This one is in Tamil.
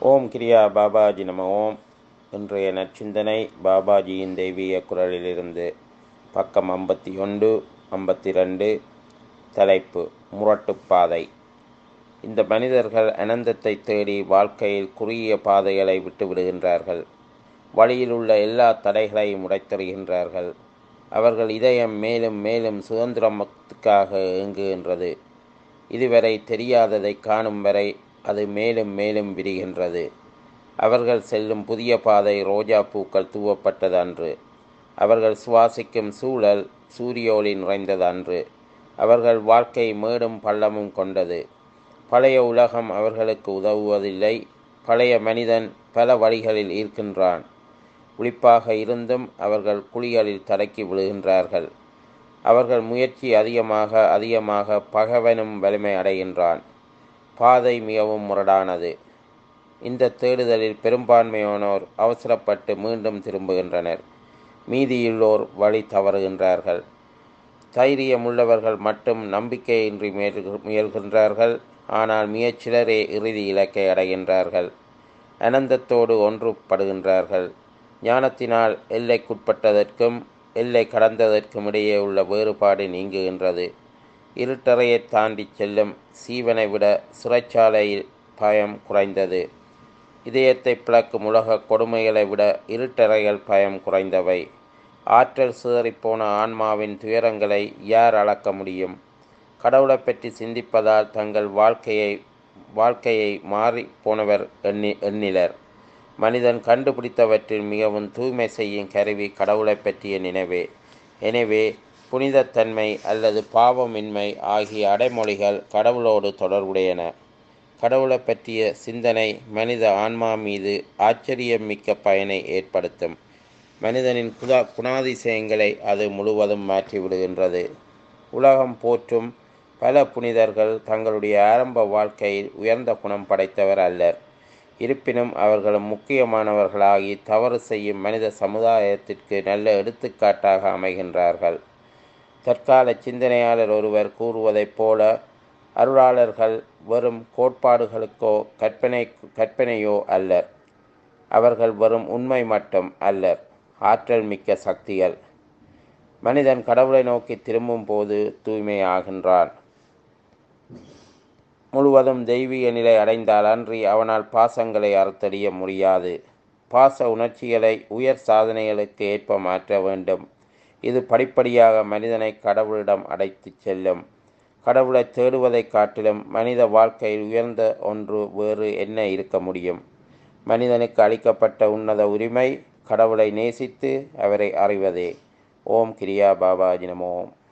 ஓம் கிரியா பாபாஜி நம ஓம் இன்றைய நற்சிந்தனை பாபாஜியின் தெய்வீக குரலிலிருந்து பக்கம் ஐம்பத்தி ஒன்று ஐம்பத்தி ரெண்டு தலைப்பு முரட்டுப்பாதை இந்த மனிதர்கள் அனந்தத்தை தேடி வாழ்க்கையில் குறுகிய பாதைகளை விட்டு விடுகின்றார்கள் வழியில் உள்ள எல்லா தடைகளையும் உடைத்தெறிகின்றார்கள் அவர்கள் இதயம் மேலும் மேலும் சுதந்திரத்துக்காக ஏங்குகின்றது இதுவரை தெரியாததை காணும் வரை அது மேலும் மேலும் விரிகின்றது அவர்கள் செல்லும் புதிய பாதை ரோஜா பூக்கள் தூவப்பட்டது அன்று அவர்கள் சுவாசிக்கும் சூழல் சூரியோலி நிறைந்தது அன்று அவர்கள் வாழ்க்கை மேடும் பள்ளமும் கொண்டது பழைய உலகம் அவர்களுக்கு உதவுவதில்லை பழைய மனிதன் பல வழிகளில் இருக்கின்றான் விழிப்பாக இருந்தும் அவர்கள் குழிகளில் தடக்கி விழுகின்றார்கள் அவர்கள் முயற்சி அதிகமாக அதிகமாக பகவனும் வலிமை அடைகின்றான் பாதை மிகவும் முரடானது இந்த தேடுதலில் பெரும்பான்மையானோர் அவசரப்பட்டு மீண்டும் திரும்புகின்றனர் மீதியுள்ளோர் வழி தவறுகின்றார்கள் தைரியமுள்ளவர்கள் மட்டும் நம்பிக்கையின்றி முயல்கின்றார்கள் ஆனால் மிகச்சிலரே இறுதி இலக்கை அடைகின்றார்கள் அனந்தத்தோடு ஒன்றுபடுகின்றார்கள் ஞானத்தினால் எல்லைக்குட்பட்டதற்கும் எல்லை கடந்ததற்கும் இடையே உள்ள வேறுபாடு நீங்குகின்றது இருட்டறையை தாண்டி செல்லும் சீவனை விட சிறைச்சாலையில் பயம் குறைந்தது இதயத்தை பிளக்கும் உலக கொடுமைகளை விட இருட்டறைகள் பயம் குறைந்தவை ஆற்றல் சிதறிப்போன ஆன்மாவின் துயரங்களை யார் அளக்க முடியும் கடவுளை பற்றி சிந்திப்பதால் தங்கள் வாழ்க்கையை வாழ்க்கையை மாறி போனவர் எண்ணி எண்ணிலர் மனிதன் கண்டுபிடித்தவற்றில் மிகவும் தூய்மை செய்யும் கருவி கடவுளை பற்றிய நினைவே எனவே புனிதத்தன்மை அல்லது பாவமின்மை ஆகிய அடைமொழிகள் கடவுளோடு தொடர்புடையன கடவுளை பற்றிய சிந்தனை மனித ஆன்மா மீது ஆச்சரியம் மிக்க பயனை ஏற்படுத்தும் மனிதனின் குதா குணாதிசயங்களை அது முழுவதும் மாற்றிவிடுகின்றது உலகம் போற்றும் பல புனிதர்கள் தங்களுடைய ஆரம்ப வாழ்க்கையில் உயர்ந்த குணம் படைத்தவர் அல்லர் இருப்பினும் அவர்களும் முக்கியமானவர்களாகி தவறு செய்யும் மனித சமுதாயத்திற்கு நல்ல எடுத்துக்காட்டாக அமைகின்றார்கள் தற்கால சிந்தனையாளர் ஒருவர் கூறுவதைப் போல அருளாளர்கள் வெறும் கோட்பாடுகளுக்கோ கற்பனை கற்பனையோ அல்லர் அவர்கள் வெறும் உண்மை மட்டும் அல்லர் ஆற்றல் மிக்க சக்திகள் மனிதன் கடவுளை நோக்கி திரும்பும் போது தூய்மையாகின்றான் முழுவதும் தெய்வீக நிலை அடைந்தால் அன்றி அவனால் பாசங்களை அறுத்தறிய முடியாது பாச உணர்ச்சிகளை உயர் சாதனைகளுக்கு ஏற்ப மாற்ற வேண்டும் இது படிப்படியாக மனிதனை கடவுளிடம் அடைத்து செல்லும் கடவுளை தேடுவதைக் காட்டிலும் மனித வாழ்க்கையில் உயர்ந்த ஒன்று வேறு என்ன இருக்க முடியும் மனிதனுக்கு அளிக்கப்பட்ட உன்னத உரிமை கடவுளை நேசித்து அவரை அறிவதே ஓம் கிரியா பாபாஜி நமோம்